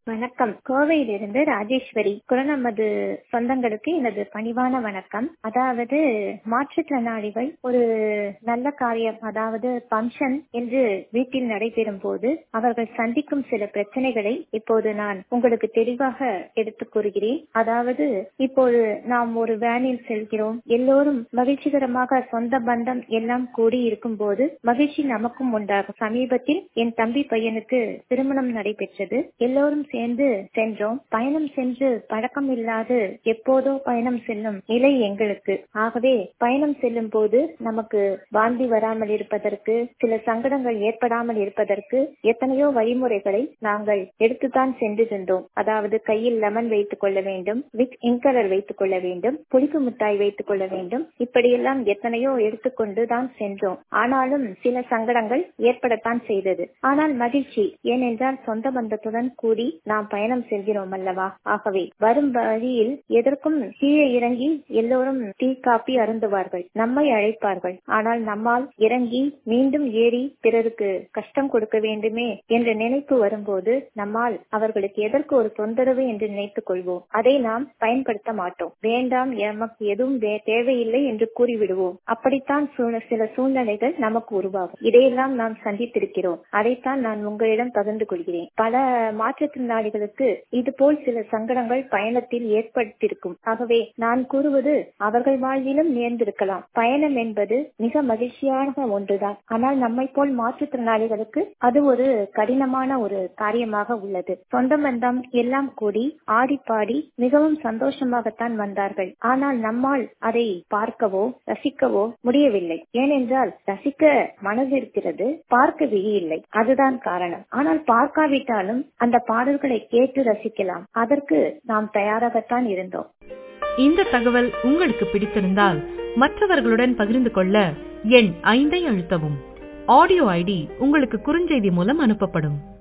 வணக்கம் கோவையிலிருந்து ராஜேஸ்வரி குரல் நமது சொந்தங்களுக்கு எனது பணிவான வணக்கம் அதாவது மாற்றுத்திறனாளிகள் ஒரு நல்ல காரியம் அதாவது பங்கன் என்று வீட்டில் நடைபெறும் போது அவர்கள் சந்திக்கும் சில பிரச்சனைகளை இப்போது நான் உங்களுக்கு தெளிவாக எடுத்துக் கூறுகிறேன் அதாவது இப்போது நாம் ஒரு வேனில் செல்கிறோம் எல்லோரும் மகிழ்ச்சிகரமாக சொந்த பந்தம் எல்லாம் கூடி இருக்கும் போது மகிழ்ச்சி நமக்கும் உண்டாகும் சமீபத்தில் என் தம்பி பையனுக்கு திருமணம் நடைபெற்றது எல்லோரும் சேர்ந்து சென்றோம் பயணம் சென்று பழக்கம் இல்லாது எப்போதோ பயணம் செல்லும் நிலை எங்களுக்கு ஆகவே பயணம் செல்லும் போது நமக்கு வாந்தி வராமல் இருப்பதற்கு சில சங்கடங்கள் ஏற்படாமல் இருப்பதற்கு எத்தனையோ வழிமுறைகளை நாங்கள் எடுத்துதான் சென்றிருந்தோம் அதாவது கையில் லெமன் வைத்துக் கொள்ள வேண்டும் வித் இங்கலர் வைத்துக் கொள்ள வேண்டும் புளிப்பு மிட்டாய் வைத்துக் கொள்ள வேண்டும் இப்படியெல்லாம் எத்தனையோ எடுத்துக்கொண்டு தான் சென்றோம் ஆனாலும் சில சங்கடங்கள் ஏற்படத்தான் செய்தது ஆனால் மகிழ்ச்சி ஏனென்றால் சொந்த பந்தத்துடன் கூடி நாம் பயணம் செல்கிறோம் அல்லவா ஆகவே வரும் வழியில் எதற்கும் கீழே இறங்கி எல்லோரும் டீ காப்பி அருந்துவார்கள் நம்மை அழைப்பார்கள் ஆனால் நம்மால் இறங்கி மீண்டும் ஏறி பிறருக்கு கஷ்டம் கொடுக்க வேண்டுமே என்ற நினைப்பு வரும்போது நம்மால் அவர்களுக்கு எதற்கு ஒரு தொந்தரவு என்று நினைத்துக் கொள்வோம் அதை நாம் பயன்படுத்த மாட்டோம் வேண்டாம் எமக்கு எதுவும் தேவையில்லை என்று கூறிவிடுவோம் அப்படித்தான் சில சூழ்நிலைகள் நமக்கு உருவாகும் இதையெல்லாம் நாம் சந்தித்திருக்கிறோம் அதைத்தான் நான் உங்களிடம் பகிர்ந்து கொள்கிறேன் பல மாற்றுத்திறனாளிகளுக்கு இது போல் சில சங்கடங்கள் பயணத்தில் ஏற்பட்டிருக்கும் ஆகவே நான் கூறுவது அவர்கள் வாழ்விலும் நேர்ந்திருக்கலாம் பயணம் என்பது மிக மகிழ்ச்சியான ஒன்றுதான் ஆனால் நம்மை போல் மாற்றுத்திறனாளிகளுக்கு அது ஒரு கடினமான ஒரு காரியமாக உள்ளது சொந்த பந்தம் எல்லாம் கூடி ஆடி பாடி மிகவும் சந்தோஷமாகத்தான் வந்தார்கள் ஆனால் நம்மால் அதை பார்க்கவோ ரசிக்கவோ முடியவில்லை ஏனென்றால் ரசிக்க மனது இருக்கிறது பார்க்க விழி இல்லை அதுதான் காரணம் ஆனால் பார்க்காவிட்டாலும் அந்த பாடல்களை கேட்டு ரசிக்கலாம் அதற்கு நாம் தயாராகத்தான் இருந்தோம் இந்த தகவல் உங்களுக்கு பிடித்திருந்தால் மற்றவர்களுடன் பகிர்ந்து கொள்ள எண் ஐந்தை அழுத்தவும் ஆடியோ ஐடி உங்களுக்கு குறுஞ்செய்தி மூலம் அனுப்பப்படும்